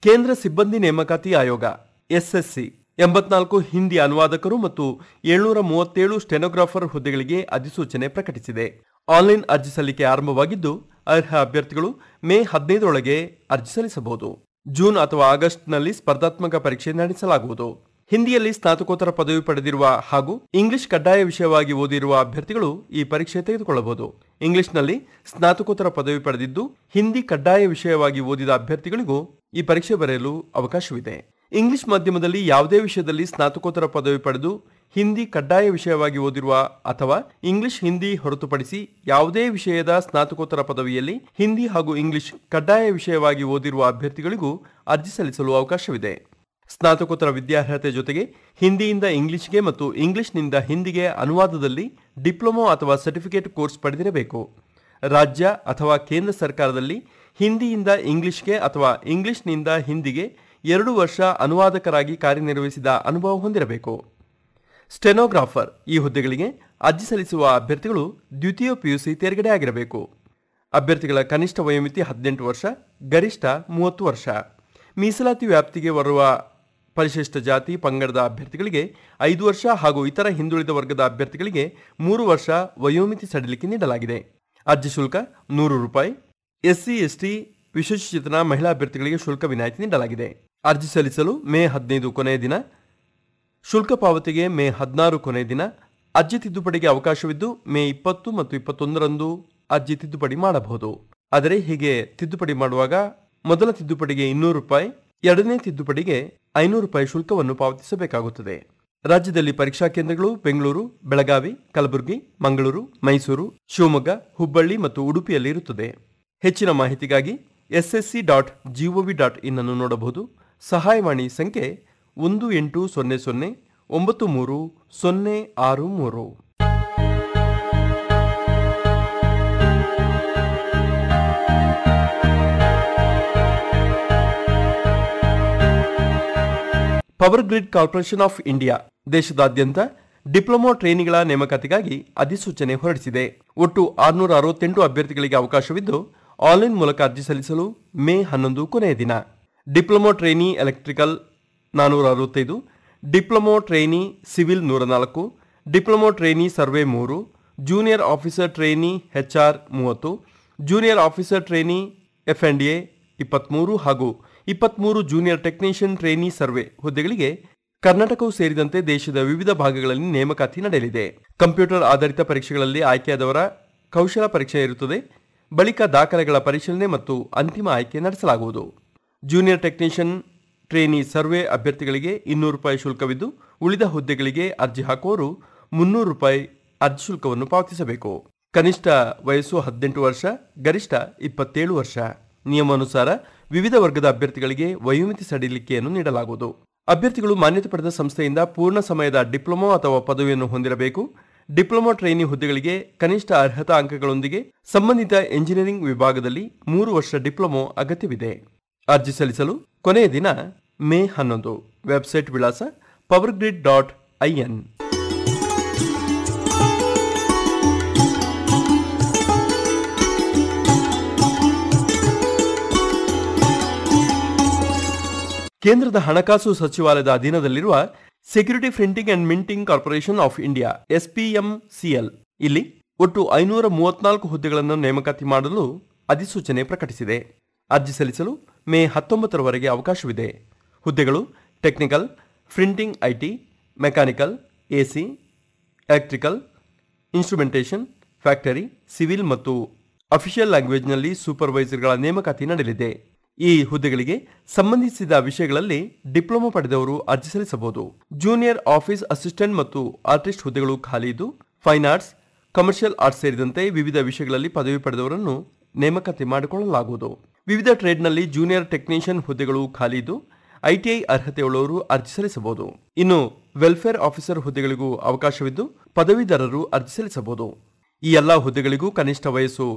ಕೇಂದ್ರ ಸಿಬ್ಬಂದಿ ನೇಮಕಾತಿ ಆಯೋಗ ಎಸ್ಎಸ್ಸಿ ಎಂಬತ್ನಾಲ್ಕು ಹಿಂದಿ ಅನುವಾದಕರು ಮತ್ತು ಏಳ್ನೂರ ಮೂವತ್ತೇಳು ಸ್ಟೆನೋಗ್ರಾಫರ್ ಹುದ್ದೆಗಳಿಗೆ ಅಧಿಸೂಚನೆ ಪ್ರಕಟಿಸಿದೆ ಆನ್ಲೈನ್ ಅರ್ಜಿ ಸಲ್ಲಿಕೆ ಆರಂಭವಾಗಿದ್ದು ಅರ್ಹ ಅಭ್ಯರ್ಥಿಗಳು ಮೇ ಹದಿನೈದರೊಳಗೆ ಅರ್ಜಿ ಸಲ್ಲಿಸಬಹುದು ಜೂನ್ ಅಥವಾ ಆಗಸ್ಟ್ನಲ್ಲಿ ಸ್ಪರ್ಧಾತ್ಮಕ ಪರೀಕ್ಷೆ ನಡೆಸಲಾಗುವುದು ಹಿಂದಿಯಲ್ಲಿ ಸ್ನಾತಕೋತ್ತರ ಪದವಿ ಪಡೆದಿರುವ ಹಾಗೂ ಇಂಗ್ಲಿಷ್ ಕಡ್ಡಾಯ ವಿಷಯವಾಗಿ ಓದಿರುವ ಅಭ್ಯರ್ಥಿಗಳು ಈ ಪರೀಕ್ಷೆ ತೆಗೆದುಕೊಳ್ಳಬಹುದು ಇಂಗ್ಲಿಷ್ನಲ್ಲಿ ಸ್ನಾತಕೋತ್ತರ ಪದವಿ ಪಡೆದಿದ್ದು ಹಿಂದಿ ಕಡ್ಡಾಯ ವಿಷಯವಾಗಿ ಓದಿದ ಅಭ್ಯರ್ಥಿಗಳಿಗೂ ಈ ಪರೀಕ್ಷೆ ಬರೆಯಲು ಅವಕಾಶವಿದೆ ಇಂಗ್ಲಿಷ್ ಮಾಧ್ಯಮದಲ್ಲಿ ಯಾವುದೇ ವಿಷಯದಲ್ಲಿ ಸ್ನಾತಕೋತ್ತರ ಪದವಿ ಪಡೆದು ಹಿಂದಿ ಕಡ್ಡಾಯ ವಿಷಯವಾಗಿ ಓದಿರುವ ಅಥವಾ ಇಂಗ್ಲಿಷ್ ಹಿಂದಿ ಹೊರತುಪಡಿಸಿ ಯಾವುದೇ ವಿಷಯದ ಸ್ನಾತಕೋತ್ತರ ಪದವಿಯಲ್ಲಿ ಹಿಂದಿ ಹಾಗೂ ಇಂಗ್ಲಿಷ್ ಕಡ್ಡಾಯ ವಿಷಯವಾಗಿ ಓದಿರುವ ಅಭ್ಯರ್ಥಿಗಳಿಗೂ ಅರ್ಜಿ ಸಲ್ಲಿಸಲು ಅವಕಾಶವಿದೆ ಸ್ನಾತಕೋತ್ತರ ವಿದ್ಯಾರ್ಹತೆ ಜೊತೆಗೆ ಹಿಂದಿಯಿಂದ ಇಂಗ್ಲಿಷ್ಗೆ ಮತ್ತು ಇಂಗ್ಲಿಷ್ನಿಂದ ಹಿಂದಿಗೆ ಅನುವಾದದಲ್ಲಿ ಡಿಪ್ಲೊಮೊ ಅಥವಾ ಸರ್ಟಿಫಿಕೇಟ್ ಕೋರ್ಸ್ ಪಡೆದಿರಬೇಕು ರಾಜ್ಯ ಅಥವಾ ಕೇಂದ್ರ ಸರ್ಕಾರದಲ್ಲಿ ಹಿಂದಿಯಿಂದ ಇಂಗ್ಲಿಷ್ಗೆ ಅಥವಾ ಇಂಗ್ಲಿಷ್ನಿಂದ ಹಿಂದಿಗೆ ಎರಡು ವರ್ಷ ಅನುವಾದಕರಾಗಿ ಕಾರ್ಯನಿರ್ವಹಿಸಿದ ಅನುಭವ ಹೊಂದಿರಬೇಕು ಸ್ಟೆನೋಗ್ರಾಫರ್ ಈ ಹುದ್ದೆಗಳಿಗೆ ಅರ್ಜಿ ಸಲ್ಲಿಸುವ ಅಭ್ಯರ್ಥಿಗಳು ದ್ವಿತೀಯ ಪಿಯುಸಿ ತೇರ್ಗಡೆ ಆಗಿರಬೇಕು ಅಭ್ಯರ್ಥಿಗಳ ಕನಿಷ್ಠ ವಯೋಮಿತಿ ಹದಿನೆಂಟು ವರ್ಷ ಗರಿಷ್ಠ ಮೂವತ್ತು ವರ್ಷ ಮೀಸಲಾತಿ ವ್ಯಾಪ್ತಿಗೆ ಬರುವ ಪರಿಶಿಷ್ಟ ಜಾತಿ ಪಂಗಡದ ಅಭ್ಯರ್ಥಿಗಳಿಗೆ ಐದು ವರ್ಷ ಹಾಗೂ ಇತರ ಹಿಂದುಳಿದ ವರ್ಗದ ಅಭ್ಯರ್ಥಿಗಳಿಗೆ ಮೂರು ವರ್ಷ ವಯೋಮಿತಿ ಸಡಿಲಿಕೆ ನೀಡಲಾಗಿದೆ ಅರ್ಜಿ ಶುಲ್ಕ ನೂರು ರೂಪಾಯಿ ಎಸ್ಸಿ ಎಸ್ಟಿ ವಿಶೇಷಚೇತನ ಮಹಿಳಾ ಅಭ್ಯರ್ಥಿಗಳಿಗೆ ಶುಲ್ಕ ವಿನಾಯಿತಿ ನೀಡಲಾಗಿದೆ ಅರ್ಜಿ ಸಲ್ಲಿಸಲು ಮೇ ಹದಿನೈದು ಕೊನೆಯ ದಿನ ಶುಲ್ಕ ಪಾವತಿಗೆ ಮೇ ಹದಿನಾರು ಕೊನೆಯ ದಿನ ಅರ್ಜಿ ತಿದ್ದುಪಡಿಗೆ ಅವಕಾಶವಿದ್ದು ಮೇ ಇಪ್ಪತ್ತು ಮತ್ತು ಇಪ್ಪತ್ತೊಂದರಂದು ಅರ್ಜಿ ತಿದ್ದುಪಡಿ ಮಾಡಬಹುದು ಆದರೆ ಹೀಗೆ ತಿದ್ದುಪಡಿ ಮಾಡುವಾಗ ಮೊದಲ ತಿದ್ದುಪಡಿಗೆ ಇನ್ನೂರು ರೂಪಾಯಿ ಎರಡನೇ ತಿದ್ದುಪಡಿಗೆ ಐನೂರು ರೂಪಾಯಿ ಶುಲ್ಕವನ್ನು ಪಾವತಿಸಬೇಕಾಗುತ್ತದೆ ರಾಜ್ಯದಲ್ಲಿ ಪರೀಕ್ಷಾ ಕೇಂದ್ರಗಳು ಬೆಂಗಳೂರು ಬೆಳಗಾವಿ ಕಲಬುರಗಿ ಮಂಗಳೂರು ಮೈಸೂರು ಶಿವಮೊಗ್ಗ ಹುಬ್ಬಳ್ಳಿ ಮತ್ತು ಉಡುಪಿಯಲ್ಲಿ ಇರುತ್ತದೆ ಹೆಚ್ಚಿನ ಮಾಹಿತಿಗಾಗಿ SSC dot G O V dot in ಅನ್ನು ನೋಡಬಹುದು ಸಹಾಯವಾಣಿ ಸಂಖ್ಯೆ ಒಂದು ಎಂಟು ಸೊನ್ನೆ ಸೊನ್ನೆ ಒಂಬತ್ತು ಮೂರು ಸೊನ್ನೆ ಆರು ಮೂರು power grid corporation of India ದೇಶದಾದ್ಯಂತ ಡಿಪ್ಲೊಮಾ ಟ್ರೈನಿಗಳ ನೇಮಕಾತಿಗಾಗಿ ಅಧಿಸೂಚನೆ ಹೊರಡಿಸಿದೆ ಒಟ್ಟು ಆರುನೂರ ಅರವತ್ತೆಂಟು ಅಭ್ಯರ್ಥಿಗಳಿಗೆ ಅವಕಾಶವಿದ್ದು ಆನ್ಲೈನ್ ಮೂಲಕ ಅರ್ಜಿ ಸಲ್ಲಿಸಲು ಮೇ ಹನ್ನೊಂದು ಕೊನೆಯ ದಿನ ಡಿಪ್ಲೊಮಾ ಟ್ರೈನಿ ಎಲೆಕ್ಟ್ರಿಕಲ್ ನಾನೂರ ಅರವತ್ತೈದು ಡಿಪ್ಲೊಮಾ ಟ್ರೈನಿ ಸಿವಿಲ್ ನೂರ ನಾಲ್ಕು ಡಿಪ್ಲೊಮಾ ಟ್ರೈನಿ ಸರ್ವೆ ಮೂರು ಜೂನಿಯರ್ ಆಫೀಸರ್ ಟ್ರೈನಿ ಎಚ್ಆರ್ ಮೂವತ್ತು junior officer trainee F and A ಇಪ್ಪತ್ತ್ಮೂರು ಹಾಗೂ ಇಪ್ಪತ್ತ್ಮೂರು ಜೂನಿಯರ್ ಟೆಕ್ನಿಷಿಯನ್ ಟ್ರೈನಿ ಸರ್ವೆ ಹುದ್ದೆಗಳಿಗೆ ಕರ್ನಾಟಕವು ಸೇರಿದಂತೆ ದೇಶದ ವಿವಿಧ ಭಾಗಗಳಲ್ಲಿ ನೇಮಕಾತಿ ನಡೆಯಲಿದೆ ಕಂಪ್ಯೂಟರ್ ಆಧಾರಿತ ಪರೀಕ್ಷೆಗಳಲ್ಲಿ ಆಯ್ಕೆಯಾದವರ ಕೌಶಲ ಪರೀಕ್ಷೆ ಇರುತ್ತದೆ ಬಳಿಕ ದಾಖಲೆಗಳ ಪರಿಶೀಲನೆ ಮತ್ತು ಅಂತಿಮ ಆಯ್ಕೆ ನಡೆಸಲಾಗುವುದು ಜೂನಿಯರ್ ಟೆಕ್ನಿಷಿಯನ್ ಟ್ರೇನಿ ಸರ್ವೆ ಅಭ್ಯರ್ಥಿಗಳಿಗೆ ಇನ್ನೂರು ರೂಪಾಯಿ ಶುಲ್ಕವಿದ್ದು ಉಳಿದ ಹುದ್ದೆಗಳಿಗೆ ಅರ್ಜಿ ಹಾಕುವವರು ಮುನ್ನೂರು ರೂಪಾಯಿ ಅರ್ಜಿ ಶುಲ್ಕವನ್ನು ಪಾವತಿಸಬೇಕು ಕನಿಷ್ಠ ವಯಸ್ಸು ಹದಿನೆಂಟು ವರ್ಷ ಗರಿಷ್ಠ ಇಪ್ಪತ್ತೇಳು ವರ್ಷ ನಿಯಮಾನುಸಾರ ವಿವಿಧ ವರ್ಗದ ಅಭ್ಯರ್ಥಿಗಳಿಗೆ ವಯೋಮಿತಿ ಸಡಿಲಿಕೆಯನ್ನು ನೀಡಲಾಗುವುದು ಅಭ್ಯರ್ಥಿಗಳು ಮಾನ್ಯತೆ ಪಡೆದ ಸಂಸ್ಥೆಯಿಂದ ಪೂರ್ಣ ಸಮಯದ ಡಿಪ್ಲೊಮಾ ಅಥವಾ ಪದವಿಯನ್ನು ಹೊಂದಿರಬೇಕು ಡಿಪ್ಲೊಮಾ ಟ್ರೈನಿ ಹುದ್ದೆಗಳಿಗೆ ಕನಿಷ್ಠ ಅರ್ಹತಾ ಅಂಕಗಳೊಂದಿಗೆ ಸಂಬಂಧಿತ ಎಂಜಿನಿಯರಿಂಗ್ ವಿಭಾಗದಲ್ಲಿ ಮೂರು ವರ್ಷ ಡಿಪ್ಲೊಮೊ ಅಗತ್ಯವಿದೆ ಅರ್ಜಿ ಸಲ್ಲಿಸಲು ಕೊನೆಯ ದಿನ ಮೇ ಹನ್ನೊಂದು ವೆಬ್ಸೈಟ್ ವಿಳಾಸ ಪವರ್ ಗ್ರಿಡ್ ಡಾಟ್ ಐಎನ್ ಕೇಂದ್ರದ ಹಣಕಾಸು ಸಚಿವಾಲಯದ ಅಧೀನದಲ್ಲಿರುವ security printing and minting corporation of India SPMCL ಇಲ್ಲಿ ಒಟ್ಟು ಐನೂರ ಮೂವತ್ನಾಲ್ಕು ಹುದ್ದೆಗಳನ್ನು ನೇಮಕಾತಿ ಮಾಡಲು ಅಧಿಸೂಚನೆ ಪ್ರಕಟಿಸಿದೆ ಅರ್ಜಿ ಸಲ್ಲಿಸಲು ಮೇ ಹತ್ತೊಂಬತ್ತರವರೆಗೆ ಅವಕಾಶವಿದೆ ಹುದ್ದೆಗಳು technical printing IT mechanical AC electrical instrumentation factory civil ಮತ್ತು ಅಫಿಷಿಯಲ್ ಲ್ಯಾಂಗ್ವೇಜ್ನಲ್ಲಿ ಸೂಪರ್ವೈಸರ್ಗಳ ನೇಮಕಾತಿ ನಡೆಯಲಿದೆ ಈ ಹುದ್ದೆಗಳಿಗೆ ಸಂಬಂಧಿಸಿದ ವಿಷಯಗಳಲ್ಲಿ ಡಿಪ್ಲೊಮಾ ಪಡೆದವರು ಅರ್ಜಿ ಸಲ್ಲಿಸಬಹುದು ಜೂನಿಯರ್ ಆಫೀಸ್ ಅಸಿಸ್ಟೆಂಟ್ ಮತ್ತು ಆರ್ಟಿಸ್ಟ್ ಹುದ್ದೆಗಳು ಖಾಲಿ ಇದ್ದು ಫೈನ್ ಆರ್ಟ್ಸ್ ಕಮರ್ಷಿಯಲ್ ಆರ್ಟ್ಸ್ ಸೇರಿದಂತೆ ವಿವಿಧ ವಿಷಯಗಳಲ್ಲಿ ಪದವಿ ಪಡೆದವರನ್ನು ನೇಮಕಾತಿ ಮಾಡಿಕೊಳ್ಳಲಾಗುವುದು ವಿವಿಧ ಟ್ರೇಡ್ನಲ್ಲಿ ಜೂನಿಯರ್ ಟೆಕ್ನಿಷಿಯನ್ ಹುದ್ದೆಗಳು ಖಾಲಿ ಇದ್ದು ಐಟಿಐ ಅರ್ಹತೆಯುಳ್ಳವರು ಅರ್ಜಿ ಸಲ್ಲಿಸಬಹುದು ಇನ್ನು ವೆಲ್ಫೇರ್ ಆಫೀಸರ್ ಹುದ್ದೆಗಳಿಗೂ ಅವಕಾಶವಿದ್ದು ಪದವೀಧರರು ಅರ್ಜಿ ಸಲ್ಲಿಸಬಹುದು ಈ ಎಲ್ಲಾ ಹುದ್ದೆಗಳಿಗೂ ಕನಿಷ್ಠ ವಯಸ್ಸು